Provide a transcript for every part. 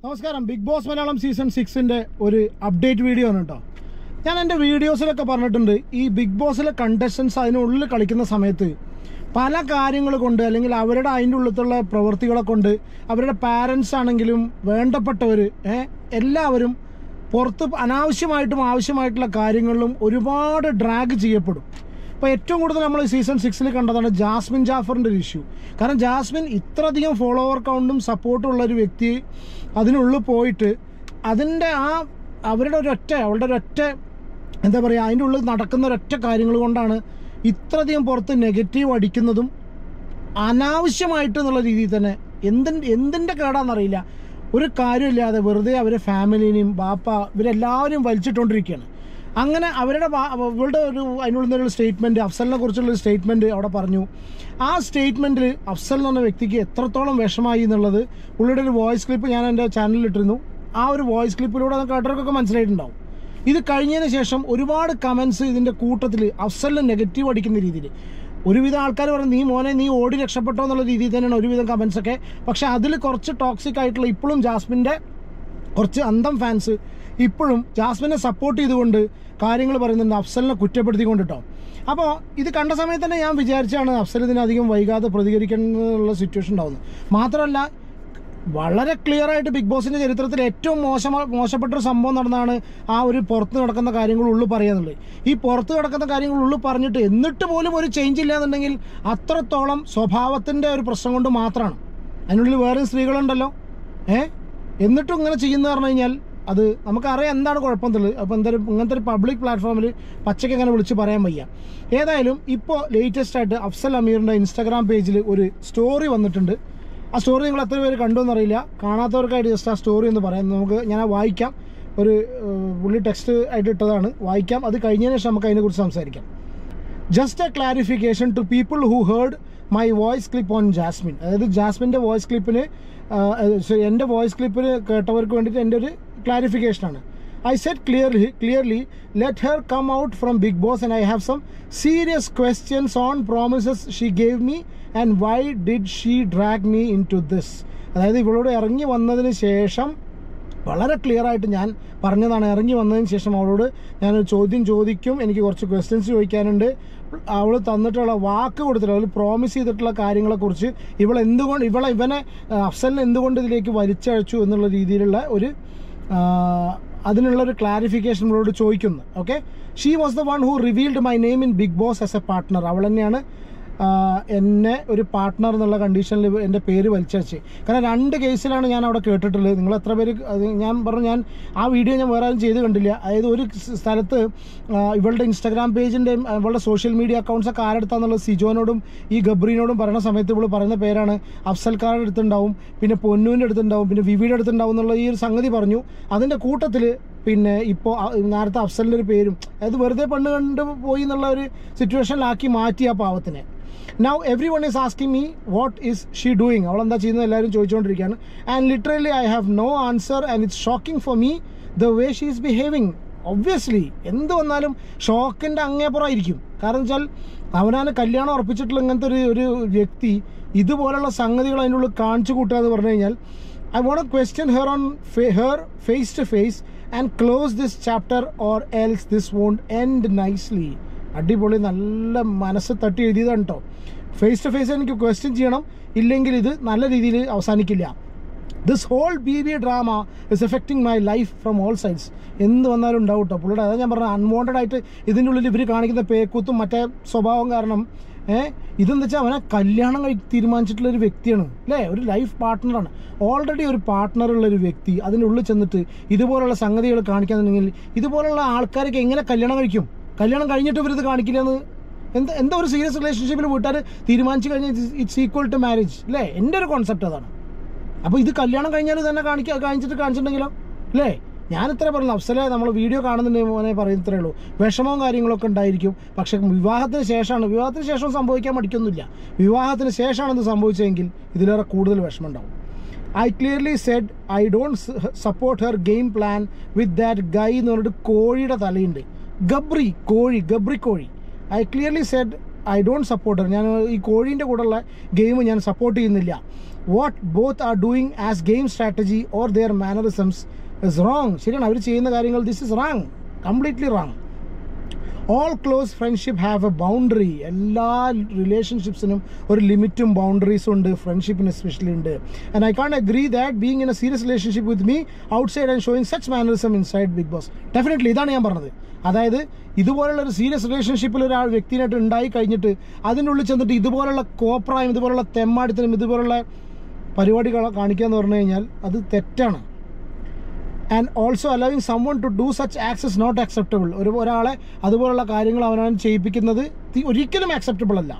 നമസ്കാരം Bigg Boss Malayalam season സിക്സിൻ്റെ ഒരു അപ്ഡേറ്റ് വീഡിയോ ആണ് കേട്ടോ ഞാൻ എൻ്റെ വീഡിയോസിലൊക്കെ പറഞ്ഞിട്ടുണ്ട് ഈ ബിഗ് ബോസിലെ കണ്ടസ്റ്റൻസ് അതിനുള്ളിൽ കളിക്കുന്ന സമയത്ത് പല കാര്യങ്ങൾ കൊണ്ട് അല്ലെങ്കിൽ അവരുടെ അതിൻ്റെ ഉള്ളിലുള്ള പ്രവൃത്തികളെ കൊണ്ട് അവരുടെ പാരൻസ് ആണെങ്കിലും വേണ്ടപ്പെട്ടവർ എല്ലാവരും പുറത്ത് അനാവശ്യമായിട്ടും ആവശ്യമായിട്ടുള്ള കാര്യങ്ങളിലും ഒരുപാട് ഡ്രാഗ് ചെയ്യപ്പെടും ഇപ്പോൾ ഏറ്റവും കൂടുതൽ നമ്മൾ സീസൺ സിക്സിൽ കണ്ടതാണ് ജാസ്മിൻ ജാഫറിൻ്റെ ഒരു ഇഷ്യൂ കാരണം ജാസ്മിൻ ഇത്രയധികം ഫോളോവർ കൗണ്ടും സപ്പോർട്ടും ഉള്ള ഒരു വ്യക്തി അതിനുള്ളിൽ പോയിട്ട് അതിൻ്റെ ആ അവരുടെ ഒരൊറ്റ അവളുടെ ഒരൊറ്റ എന്താ പറയുക അതിൻ്റെ ഉള്ളിൽ നടക്കുന്ന ഒരൊറ്റ കാര്യങ്ങൾ കൊണ്ടാണ് ഇത്രയധികം പുറത്ത് നെഗറ്റീവ് അടിക്കുന്നതും അനാവശ്യമായിട്ട് എന്നുള്ള രീതിയിൽ തന്നെ എന്തിൻ്റെ എന്തിൻ്റെ കേടാണെന്നറിയില്ല ഒരു കാര്യമില്ലാതെ വെറുതെ അവരെ ഫാമിലിനെയും ബാപ്പ ഇവരെല്ലാവരും വലിച്ചിട്ടുകൊണ്ടിരിക്കുകയാണ് അങ്ങനെ അവരുടെ വാ- ഇവളുടെ ഒരു അതിനുള്ള ഒരു സ്റ്റേറ്റ്മെൻറ്റ് അഫ്സലിനെ കുറിച്ചുള്ള ഒരു സ്റ്റേറ്റ്മെൻറ്റ് അവിടെ പറഞ്ഞു ആ സ്റ്റേറ്റ്മെൻറ്റിൽ അഫ്സൽ എന്ന് പറഞ്ഞ വ്യക്തിക്ക് എത്രത്തോളം വിഷമായി എന്നുള്ളത് പുള്ളിയുടെ ഒരു വോയിസ് ക്ലിപ്പ് ഞാൻ എൻ്റെ ചാനലിൽ ഇട്ടിരുന്നു ആ ഒരു വോയിസ് ക്ലിപ്പിലൂടെ അത് കേട്ടവർക്കൊക്കെ മനസ്സിലായിട്ടുണ്ടാവും ഇത് കഴിഞ്ഞതിന് ശേഷം ഒരുപാട് കമൻസ് ഇതിൻ്റെ കൂട്ടത്തിൽ അഫ്സലിന് നെഗറ്റീവ് അടിക്കുന്ന രീതിയിൽ ഒരുവിധം ആൾക്കാർ പറയും നീ മോനെ നീ ഓടി രക്ഷപ്പെട്ടോ എന്നുള്ള രീതിയിൽ തന്നെയാണ് ഒരുവിധം കമൻസ് ഒക്കെ പക്ഷെ അതിൽ കുറച്ച് ടോക്സിക് ആയിട്ടുള്ള ഇപ്പോഴും ജാസ്മിൻ്റെ കുറച്ച് അന്തം ഫാൻസ് ഇപ്പോഴും ജാസ്മിനെ സപ്പോർട്ട് ചെയ്തുകൊണ്ട് കാര്യങ്ങൾ പറയുന്നുണ്ട് അഫ്സലിനെ കുറ്റപ്പെടുത്തിക്കൊണ്ട് കേട്ടോ അപ്പോൾ ഇത് കണ്ട സമയത്ത് തന്നെ ഞാൻ വിചാരിച്ചാണ് അഫ്സൽ ഇതിനധികം വൈകാതെ പ്രതികരിക്കാനുള്ള സിറ്റുവേഷൻ ഉണ്ടാവുന്നത് മാത്രമല്ല വളരെ ക്ലിയർ ആയിട്ട് ബിഗ് ബോസിന്റെ ചരിത്രത്തിൽ ഏറ്റവും മോശം മോശപ്പെട്ട ഒരു സംഭവം നടന്നാണ് ആ ഒരു പുറത്ത് നടക്കുന്ന കാര്യങ്ങൾ ഉള്ളു പറയാന്നുള്ളത് ഈ പുറത്ത് നടക്കുന്ന കാര്യങ്ങൾ ഉള്ളു പറഞ്ഞിട്ട് എന്നിട്ട് പോലും ഒരു ചേഞ്ച് ഇല്ലാന്നുണ്ടെങ്കിൽ അത്രത്തോളം സ്വഭാവത്തിന്റെ ഒരു പ്രശ്നം കൊണ്ട് മാത്രമാണ് അതിനുള്ളിൽ വേറെ സ്ത്രീകളുണ്ടല്ലോ ഏ എന്നിട്ടും ഇങ്ങനെ ചെയ്യുന്ന പറഞ്ഞു കഴിഞ്ഞാൽ അത് നമുക്കറിയാം എന്താണ് കുഴപ്പമെന്നുള്ളത് അപ്പോൾ എന്തായാലും ഇങ്ങനത്തെ ഒരു പബ്ലിക് പ്ലാറ്റ്ഫോമിൽ പച്ചയ്ക്ക് അങ്ങനെ വിളിച്ച് പറയാൻ വയ്യ ഏതായാലും ഇപ്പോൾ ലേറ്റസ്റ്റ് ആയിട്ട് അഫ്സൽ അമീറിൻ്റെ ഇൻസ്റ്റാഗ്രാം പേജിൽ ഒരു സ്റ്റോറി വന്നിട്ടുണ്ട് ആ സ്റ്റോറി നിങ്ങൾ എത്ര പേര് കണ്ടു എന്നറിയില്ല കാണാത്തവർക്കായിട്ട് ജസ്റ്റ് ആ സ്റ്റോറി എന്ന് പറയാം നമുക്ക് ഞാൻ ആ വായിക്കാം ഒരു ഏഹ്, പുള്ളി ടെക്സ്റ്റ് ആയിട്ട് ഇട്ടതാണ് വായിക്കാം അത് കഴിഞ്ഞതിന് ശേഷം നമുക്ക് അതിനെക്കുറിച്ച് സംസാരിക്കാം just a clarification to people who heard my voice clip on Jasmin അതായത് ജാസ്മിൻ്റെ വോയിസ് ക്ലിപ്പിന് എൻ്റെ വോയിസ് ക്ലിപ്പിന് കേട്ടവർക്ക് വേണ്ടിയിട്ട് എൻ്റെ ഒരു ക്ലാരിഫിക്കേഷനാണ് I said clearly clearly let her come out from Bigg Boss and I have some serious questions on promises she gave me and why did she drag me into this അതായത് ഇവളോട് ഇറങ്ങി വന്നതിന് ശേഷം വളരെ clear ആയിട്ട് ഞാൻ പറഞ്ഞതാണ് ഇറങ്ങി വന്നതിന് ശേഷം അവളോട് ഞാനൊരു ചോദ്യം ചോദിക്കും എനിക്ക് കുറച്ച് ക്വസ്റ്റ്യൻസ് ചോദിക്കാനുണ്ട് അവൾ തന്നിട്ടുള്ള വാക്ക് കൊടുത്തിട്ടുള്ള അവൾ പ്രോമിസ് ചെയ്തിട്ടുള്ള കാര്യങ്ങളെക്കുറിച്ച് ഇവൾ എന്തുകൊണ്ട് ഇവളെ ഇവനെ ആ, അഫ്സലിനെ എന്തുകൊണ്ട് ഇതിലേക്ക് വലിച്ചഴച്ചു എന്നുള്ള രീതിയിലുള്ള ഒരു ആ, അതിനുള്ള ഒരു ക്ലാരിഫിക്കേഷൻ ഇവളോട് ചോദിക്കുന്നു okay she was the one who revealed my name in Bigg Boss as a partner അവൾ തന്നെയാണ് ആ, എന്നെ ഒരു പാർട്ട്ണർ എന്നുള്ള കണ്ടീഷനിൽ എൻ്റെ പേര് വലിച്ചു കാരണം രണ്ട് കേസിലാണ് ഞാൻ അവിടെ കേട്ടിട്ടുള്ളത് നിങ്ങൾ എത്ര പേര് അത് ഞാൻ പറഞ്ഞു ഞാൻ ആ വീഡിയോ ഞാൻ വേറെ ആരും ചെയ്ത് കണ്ടില്ല അതായത് ഒരു സ് സ്ഥലത്ത് ആ, ഇവളുടെ ഇൻസ്റ്റാഗ്രാം പേജിൻ്റെയും ഇവളുടെ സോഷ്യൽ മീഡിയ അക്കൗണ്ട്സ് ഒക്കെ ആരെടുത്താന്നുള്ളത് സിജോനോടും ഈ ഗബ്രീനോടും പറയുന്ന സമയത്ത് ഇവൾ പറയുന്ന പേരാണ് അഫ്സൽക്കാരുടെ അടുത്തുണ്ടാവും പിന്നെ പൊന്നൂൻ്റെ അടുത്തുണ്ടാവും പിന്നെ വിവിയുടെ അടുത്തുണ്ടാവും എന്നുള്ള ഈ ഒരു സംഗതി പറഞ്ഞു അതിൻ്റെ കൂട്ടത്തിൽ പിന്നെ ഇപ്പോൾ നേരത്തെ അഫ്സലിൻ്റെ ഒരു പേരും അതായത് വെറുതെ പെണ്ണ് കണ്ട് പോയി എന്നുള്ള ഒരു സിറ്റുവേഷനിലാക്കി മാറ്റി ആ പാവത്തിനെ now everyone is asking me what is she doing അവൾ എന്താ ചെയ്യുന്നത് എല്ലാവരും ചോദിച്ചുകൊണ്ടിരിക്കുകയാണ് and literally I have no answer and it's shocking for me the way she is behaving obviously എന്ത് വന്നാലും ഷോക്കിൻ്റെ അങ്ങേപ്പുറമായിരിക്കും കാരണം വെച്ചാൽ അവനാണ് കല്യാണം ഉറപ്പിച്ചിട്ടുള്ള ഇങ്ങനത്തെ ഒരു ഒരു വ്യക്തി ഇതുപോലുള്ള സംഗതികൾ അതിനുള്ളിൽ കാണിച്ചു കൂട്ടുക എന്ന് പറഞ്ഞു കഴിഞ്ഞാൽ I won't question her on her face to face and close this chapter or else this won't end nicely അടിപൊളി നല്ല മനസ്സ് തട്ടി എഴുതിയതാണ് കേട്ടോ ഫേസ് ടു ഫേസ് എനിക്ക് ക്വസ്റ്റ്യൻ ചെയ്യണം ഇല്ലെങ്കിൽ ഇത് നല്ല രീതിയിൽ അവസാനിക്കില്ല this whole B B drama is affecting my life from all sides എന്ത് വന്നാലും ഉണ്ടാവും കേട്ടോ പുള്ളിയുടെ അതാ ഞാൻ പറഞ്ഞ അൺവാണ്ടഡ് ആയിട്ട് ഇതിൻ്റെ ഉള്ളിൽ ഇവർ കാണിക്കുന്ന പേക്കൂത്തും മറ്റേ സ്വഭാവം കാരണം ഏഹ് ഇതെന്ന് വെച്ചാൽ അവനെ കല്യാണം കഴി തീരുമാനിച്ചിട്ടുള്ള ഒരു വ്യക്തിയാണ് അല്ലേ ഒരു ലൈഫ് പാർട്ട്ണറാണ് ഓൾറെഡി ഒരു പാർട്ട്ണറുള്ള ഒരു വ്യക്തി അതിനുള്ളിൽ ചെന്നിട്ട് ഇതുപോലുള്ള സംഗതികൾ കാണിക്കാന്നുണ്ടെങ്കിൽ ഇതുപോലുള്ള ആൾക്കാരൊക്കെ എങ്ങനെ കല്യാണം കഴിക്കും കല്യാണം കഴിഞ്ഞിട്ട് ഇവരിത് കാണിക്കില്ല എന്ന് എന്താ എന്താ ഒരു സീരിയസ് റിലേഷൻഷിപ്പിൽ വീട്ടുകാർ തീരുമാനിച്ചു കഴിഞ്ഞാൽ ഇറ്റ്സ് ഈക്വൽ ടു മാരേജ് അല്ലേ എൻ്റെ ഒരു കോൺസെപ്റ്റ് അതാണ് അപ്പോൾ ഇത് കല്യാണം കഴിഞ്ഞാൽ തന്നെ കാണിക്കുക കാണിച്ചിട്ട് കാണിച്ചിട്ടുണ്ടെങ്കിലോ അല്ലേ ഞാൻ ഇത്ര പറഞ്ഞു അഫ്സലെ നമ്മൾ വീഡിയോ കാണുന്നുണ്ടെങ്കിൽ മോനെ പറയുന്നത്രേ ഉള്ളൂ വിഷമവും കാര്യങ്ങളൊക്കെ ഉണ്ടായിരിക്കും പക്ഷെ വിവാഹത്തിന് ശേഷമാണ് വിവാഹത്തിന് ശേഷം സംഭവിക്കാൻ മടിക്കൊന്നുമില്ല വിവാഹത്തിന് ശേഷമാണ് ഇത് സംഭവിച്ചതെങ്കിൽ ഇതിലേറെ കൂടുതൽ വിഷമം ഉണ്ടാവും I clearly said I don't support her game plan with that guy എന്ന് പറഞ്ഞിട്ട് കോഴിയുടെ തലയുണ്ട് ഗബ്രി കോഴി ഗബ്രി കോഴി I clearly said I don't support ഞാൻ ഈ കോഴീൻ്റെ കൂടെയുള്ള ഗെയിം ഞാൻ സപ്പോർട്ട് ചെയ്യുന്നില്ല what both are doing as game strategy or their mannerisms is wrong ശരിയാണ് അവർ ചെയ്യുന്ന കാര്യങ്ങൾ this is wrong completely wrong all close friendship have a boundary എല്ലാ റിലേഷൻഷിപ്സിനും ഒരു ലിമിറ്റും ബൗണ്ടറീസും ഉണ്ട് ഫ്രണ്ട്ഷിപ്പിന് എസ്പെഷ്യലി ഉണ്ട് and I can't agree that being in a serious relationship with me outside and showing such mannerism inside Bigg Boss definitely ഇതാണ് ഞാൻ പറഞ്ഞത് അതായത് ഇതുപോലുള്ള ഒരു സീരിയസ് റിലേഷൻഷിപ്പിൽ ഒരാൾ വ്യക്തിനായിട്ട് ഉണ്ടായി കഴിഞ്ഞിട്ട് അതിൻ്റെ ഉള്ളിൽ ചെന്നിട്ട് ഇതുപോലുള്ള കോപ്രായം ഇതുപോലുള്ള തെമ്മാടിത്തരം ഇതുപോലുള്ള പരിപാടികൾ കാണിക്കുക എന്ന് പറഞ്ഞു കഴിഞ്ഞാൽ അത് തെറ്റാണ് and also allowing someone to do such acts is not acceptable ഒരു ഒരാളെ അതുപോലുള്ള കാര്യങ്ങൾ അവനവൻ ചെയ്യിപ്പിക്കുന്നത് തി- ഒരിക്കലും അക്സെപ്റ്റബിൾ അല്ല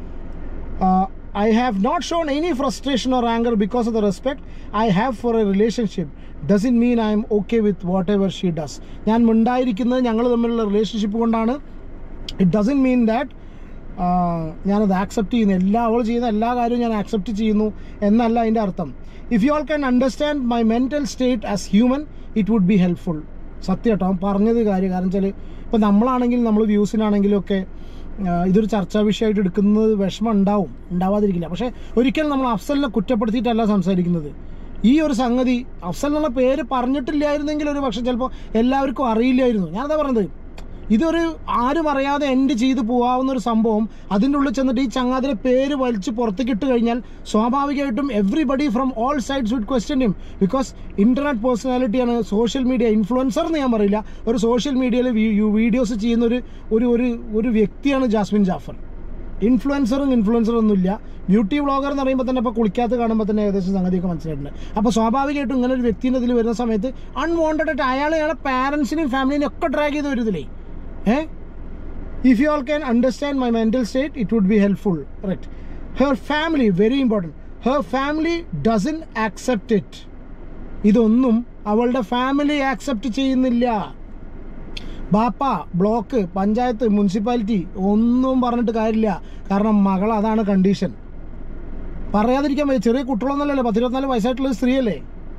I have not shown any frustration or anger because of the respect I have for a relationship doesn't mean I'm okay with whatever she does ഞാൻ മിണ്ടായിരിക്കുന്നത് ഞങ്ങൾ തമ്മിലുള്ള റിലേഷൻഷിപ്പ് കൊണ്ടാണ് ഇറ്റ് ഡസൻ മീൻ ദാറ്റ് ഞാനത് accept ചെയ്യുന്നു എല്ലാ അവൾ ചെയ്യുന്ന എല്ലാ കാര്യവും ഞാൻ ആക്സെപ്റ്റ് ചെയ്യുന്നു എന്നല്ല അതിൻ്റെ അർത്ഥം if you all can understand my mental state as human it would be helpful സത്യം കേട്ടോ അവൻ പറഞ്ഞത് കാര്യം കാരണം വെച്ചാൽ ഇപ്പോൾ നമ്മളാണെങ്കിലും നമ്മൾ വ്യൂസിനാണെങ്കിലും ഒക്കെ ആ, ഇതൊരു ചർച്ചാ വിഷയമായിട്ട് എടുക്കുന്നത് വിഷമം ഉണ്ടാവും ഉണ്ടാവാതിരിക്കില്ല പക്ഷേ ഒരിക്കലും നമ്മൾ അഫ്സലിനെ കുറ്റപ്പെടുത്തിയിട്ടല്ല സംസാരിക്കുന്നത് ഈ ഒരു സംഗതി അഫ്സൽ എന്നുള്ള പേര് പറഞ്ഞിട്ടില്ലായിരുന്നെങ്കിൽ ഒരു പക്ഷെ ചിലപ്പോൾ എല്ലാവർക്കും അറിയില്ലായിരുന്നു ഞാനതാ പറഞ്ഞത് ഇതൊരു ആരും അറിയാതെ എൻഡ് ചെയ്ത് പോകാവുന്ന ഒരു സംഭവം അതിൻ്റെ ഉള്ളിൽ ചെന്നിട്ട് ഈ ചങ്ങാതിരെ പേര് വലിച്ച് പുറത്തേക്ക് ഇട്ട് കഴിഞ്ഞാൽ സ്വാഭാവികമായിട്ടും everybody from all sides would question him because internet പേഴ്സണാലിറ്റിയാണ് സോഷ്യൽ മീഡിയ ഇൻഫ്ലുവൻസർ എന്ന് ഞാൻ പറയില്ല ഒരു സോഷ്യൽ മീഡിയയിൽ വീഡിയോസ് ചെയ്യുന്ന ഒരു ഒരു ഒരു ഒരു വ്യക്തിയാണ് ജാസ്മിൻ ജാഫർ ഇൻഫ്ലുവൻസറും ഇൻഫ്ലുവൻസറും ഒന്നുമില്ല ബ്യൂട്ടി വ്ളോഗർ എന്ന് പറയുമ്പോൾ തന്നെ ഇപ്പോൾ കുളിക്കാത്ത കാണുമ്പോൾ തന്നെ ഏകദേശം സംഗതിയൊക്കെ മനസ്സിലായിട്ടുണ്ട് അപ്പോൾ സ്വാഭാവികമായിട്ടും ഇങ്ങനെ ഒരു വ്യക്തിൻ്റെ ഇതിൽ വരുന്ന സമയത്ത് അൺവാണ്ടഡ് ആയിട്ട് അയാൾ അയാളെ പാരൻസിനെയും ഫാമിലിനെയും ഒക്കെ ഡ്രാഗ് ചെയ്ത് വരും ഇതിലേ uh if you all can understand my mental state it would be helpful right her family very important her family doesn't accept it ഇതൊന്നും അവളുടെ ഫാമിലി ആക്സെപ്റ്റ് ചെയ്യുന്നില്ല ബാപ്പ ബ്ലോക്ക് പഞ്ചായത്ത് മുനിസിപ്പാലിറ്റി ഒന്നും പറഞ്ഞിട്ട് കാര്യമില്ല കാരണം മകൾ അതാണ് കണ്ടീഷൻ പറയാതിരിക്കാൻ പറ്റും ചെറിയ കുട്ടികളൊന്നല്ലല്ലോ പത്തിരുപത്തിനാല് വയസ്സായിട്ടുള്ള ഒരു സ്ത്രീയല്ലേ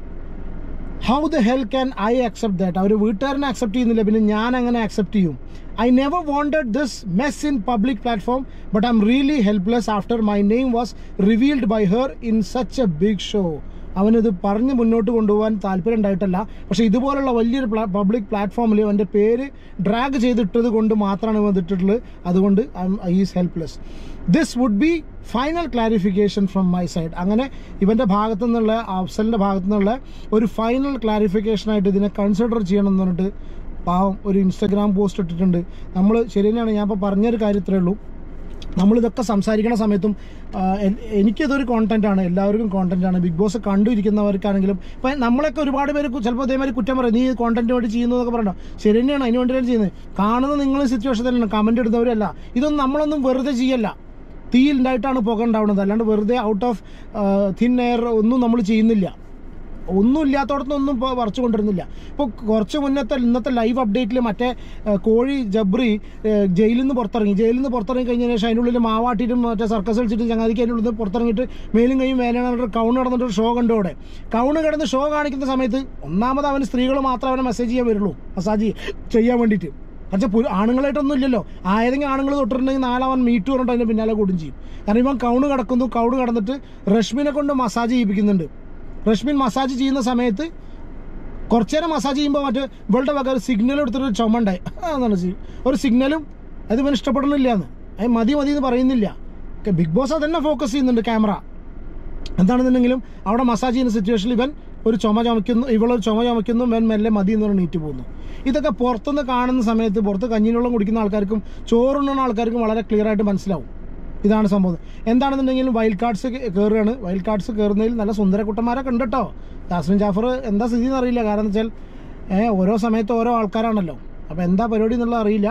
how the hell can I accept that അവർ വീട്ടുകാരനെ അക്സെപ്റ്റ് ചെയ്യുന്നില്ല പിന്നെ ഞാൻ അങ്ങനെ അക്സെപ്റ്റ് ചെയ്യും I never wanted this mess in public platform but I'm really helpless after my name was revealed by her in such a big show അവനിത് പറഞ്ഞ് മുന്നോട്ട് കൊണ്ടുപോകാൻ താല്പര്യം ഉണ്ടായിട്ടല്ല പക്ഷേ ഇതുപോലുള്ള വലിയൊരു പബ്ലിക് പ്ലാറ്റ്ഫോമിൽ അവൻ്റെ പേര് ഡ്രാഗ് ചെയ്തിട്ടത് കൊണ്ട് മാത്രമാണ് ഇവൻ ഇതിട്ടിട്ടുള്ളത് അതുകൊണ്ട് I is helpless this would be final clarification from my side അങ്ങനെ ഇവൻ്റെ ഭാഗത്തു നിന്നുള്ള അഫ്സലിൻ്റെ ഭാഗത്തു നിന്നുള്ള ഒരു ഫൈനൽ ക്ലാരിഫിക്കേഷനായിട്ട് ഇതിനെ കൺസിഡർ ചെയ്യണം എന്ന് പറഞ്ഞിട്ട് പാവം ഒരു ഇൻസ്റ്റഗ്രാം പോസ്റ്റ് ഇട്ടിട്ടുണ്ട് നമ്മൾ ശരി തന്നെയാണ് ഞാൻ ഇപ്പോൾ പറഞ്ഞൊരു കാര്യത്രേ ഉള്ളൂ നമ്മളിതൊക്കെ സംസാരിക്കുന്ന സമയത്തും ആ, എൻ- എനിക്കിതൊരു കോണ്ടന്റ് ആണ് എല്ലാവർക്കും കോണ്ടന്റ് ആണ് ബിഗ് ബോസ് കണ്ടിരിക്കുന്നവർക്കാണെങ്കിലും ഇപ്പം നമ്മളൊക്കെ ഒരുപാട് പേര് കു- ചിലപ്പോൾ അതേമാതിരി കുറ്റം പറയും നീ കോണ്ടന്റ് വേണ്ടി ചെയ്യുന്നു എന്നൊക്കെ പറയണം ശരി തന്നെയാണ് അതിന് വേണ്ടിയാണ് ചെയ്യുന്നത് കാണുന്ന നിങ്ങൾ സിറ്റുവേഷൻ തന്നെയാണ് കമന്റ് ഇടുന്നവരല്ല ഇതൊന്നും നമ്മളൊന്നും വെറുതെ ചെയ്യല്ല തീയിലുണ്ടായിട്ടാണ് പുക ഉണ്ടാവുന്നത് അല്ലാണ്ട് വെറുതെ ഔട്ട് ഓഫ് തിൻ എയർ ഒന്നും നമ്മൾ ചെയ്യുന്നില്ല ഒന്നും ഇല്ലാത്തടത്തൊന്നും ഇപ്പോൾ വരച്ചു കൊണ്ടിരുന്നില്ല ഇപ്പോൾ കുറച്ച് മുന്നത്തെ ഇന്നത്തെ ലൈവ് അപ്ഡേറ്റിൽ മറ്റേ ആ, കോഴി ജബ്രി ആ, ജയിലിൽ നിന്ന് പുറത്തിറങ്ങി ജയിലിൽ നിന്ന് പുറത്തിറങ്ങി കഴിഞ്ഞതിന് ശേഷം അതിൻ്റെ ഉള്ളിൽ മാവാട്ടിയിട്ടും മറ്റേ സർക്കസ് കളിച്ചിട്ടും ചങ്ങാതിക്ക് അതിൻ്റെ ഉള്ളിൽ നിന്ന് പുറത്തിറങ്ങിയിട്ട് മേലും കൈയും വേനയാണ് പറഞ്ഞിട്ട് കൗണ് നടന്നിട്ട് ഒരു ഷോ കണ്ടു അവിടെ കൗണ് കിടന്ന് ഷോ കാണിക്കുന്ന സമയത്ത് ഒന്നാമത് അവന് സ്ത്രീകൾ മാത്രം അവനെ മെസ്സേജ് ചെയ്യാൻ വരുള്ളൂ മസാജ് ചെയ്യാൻ വേണ്ടിയിട്ട് പക്ഷേ പുരു ആണുങ്ങളായിട്ടൊന്നും ഇല്ലല്ലോ ആയതെങ്കിലും ആണുങ്ങൾ തൊട്ടിട്ടുണ്ടെങ്കിൽ നാലാവൻ മീറ്റ് പറഞ്ഞിട്ട് അതിൻ്റെ പിന്നാലെ കൂടും ചെയ്യും കാരണം ഇവൻ കൗണ് കിടക്കുന്നു കൗണ് കിടന്നിട്ട് റഷ്മിനെ കൊണ്ട് മസാജ് ചെയ്യിപ്പിക്കുന്നുണ്ട് റഷ്മിൻ മസാജ് ചെയ്യുന്ന സമയത്ത് കുറച്ചു നേരം മസാജ് ചെയ്യുമ്പോൾ മറ്റേ ഇവളുടെ വക ഒരു സിഗ്നൽ എടുത്തിട്ട് ഒരു ചുമ ഉണ്ടായി അതാണ് സി- ഒരു സിഗ്നലും അത് ഇവൻ ഇഷ്ടപ്പെടണില്ല എന്ന് അത് മതി മതി എന്ന് പറയുന്നില്ല ബിഗ് ബോസ് അതന്നെ ഫോക്കസ് ചെയ്യുന്നുണ്ട് ക്യാമറ എന്താണെന്നുണ്ടെങ്കിലും അവിടെ മസാജ് ചെയ്യുന്ന സിറ്റുവേഷനിൽ ഇവൻ ഒരു ചുമ ചുമയ്ക്കുന്നു ഇവളൊരു ചുമ ചുമയ്ക്കുന്നു ഇവൻ മെല്ലെ മതി എന്ന് പറഞ്ഞ് നീറ്റ് പോകുന്നു ഇതൊക്കെ പുറത്തുനിന്ന് കാണുന്ന സമയത്ത് പുറത്ത് കഞ്ഞിനുള്ള കുടിക്കുന്ന ആൾക്കാർക്കും ചോറുണ്ണുന്ന ആൾക്കാർക്കും വളരെ ക്ലിയർ ആയിട്ട് മനസ്സിലാവും ഇതാണ് സംഭവം എന്താണെന്നുണ്ടെങ്കിലും വൈൽഡ് കാർഡ്സ് കയറുകയാണ് വൈൽഡ് കാർഡ്സ് കയറുന്നതിൽ നല്ല സുന്ദരക്കുട്ടന്മാരൊക്കെ ഉണ്ട് കേട്ടോ ജാസ്മിൻ ജാഫർ എന്താ സ്ഥിതി എന്നറിയില്ല കാരണം എന്ന് വെച്ചാൽ ഏഹ് ഓരോ സമയത്ത് ഓരോ ആൾക്കാരാണല്ലോ അപ്പോൾ എന്താ പരിപാടി എന്നുള്ളത് അറിയില്ല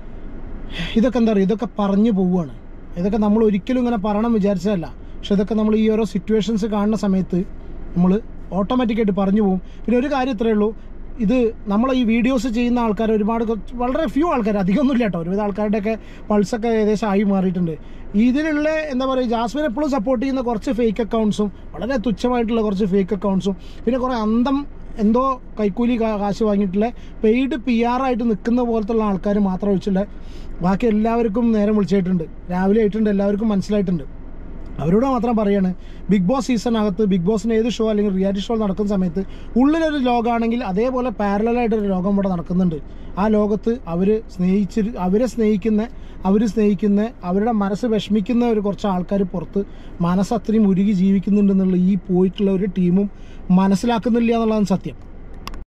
ഇതൊക്കെ എന്താ പറയുക ഇതൊക്കെ പറഞ്ഞു പോവുകയാണ് ഇതൊക്കെ നമ്മൾ ഒരിക്കലും ഇങ്ങനെ പറയണം വിചാരിച്ചതല്ല പക്ഷെ ഇതൊക്കെ നമ്മൾ ഈ ഓരോ സിറ്റുവേഷൻസ് കാണുന്ന സമയത്ത് നമ്മൾ ഓട്ടോമാറ്റിക്കായിട്ട് പറഞ്ഞു പോകും പിന്നെ ഒരു കാര്യം ഇത്രയേ ഉള്ളൂ ഇത് നമ്മൾ ഈ വീഡിയോസ് ചെയ്യുന്ന ആൾക്കാർ ഒരുപാട് കുറച്ച് വളരെ ഫ്യൂ ആൾക്കാർ അധികമൊന്നുമില്ല കേട്ടോ ഒരുവിധ ആൾക്കാരുടെയൊക്കെ പൾസൊക്കെ ഏകദേശം ആയി മാറിയിട്ടുണ്ട് ഇതിലുള്ള എന്താ പറയുക ജാസ്മിൻ എപ്പോഴും സപ്പോർട്ട് ചെയ്യുന്ന കുറച്ച് ഫേക്ക് അക്കൗണ്ട്സും വളരെ തുച്ഛമായിട്ടുള്ള കുറച്ച് ഫേക്ക് അക്കൗണ്ട്സും പിന്നെ കുറേ അന്തം എന്തോ കൈക്കൂലി കാ- കാശ് വാങ്ങിയിട്ടുള്ള പെയ്ഡ് പി ആർ ആയിട്ട് നിൽക്കുന്ന പോലത്തുള്ള ആൾക്കാർ മാത്രം വെച്ചുള്ള ബാക്കി എല്ലാവർക്കും നേരം വിളിച്ചിട്ടുണ്ട് രാവിലെ ആയിട്ടുണ്ട് എല്ലാവർക്കും മനസ്സിലായിട്ടുണ്ട് അവരോട് മാത്രം പറയാണ് ബിഗ് ബോസ് സീസണകത്ത് ബിഗ് ബോസിന് ഏത് ഷോ അല്ലെങ്കിൽ റിയാലിറ്റി ഷോ നടക്കുന്ന സമയത്ത് ഉള്ളിലൊരു ലോകമാണെങ്കിൽ അതേപോലെ പാരലായിട്ടൊരു ലോകം ഇവിടെ നടക്കുന്നുണ്ട് ആ ലോകത്ത് അവർ സ്നേഹിച്ച് അവരെ സ്നേഹിക്കുന്ന അവർ സ്നേഹിക്കുന്ന അവരുടെ മനസ്സ് വിഷമിക്കുന്ന ഒരു കുറച്ച് ആൾക്കാർ പുറത്ത് മനസ്സ് അത്രയും ഉരുകി ജീവിക്കുന്നുണ്ടെന്നുള്ള ഈ പോയിട്ടുള്ള ഒരു ടീമും മനസ്സിലാക്കുന്നില്ല എന്നുള്ളതാണ് സത്യം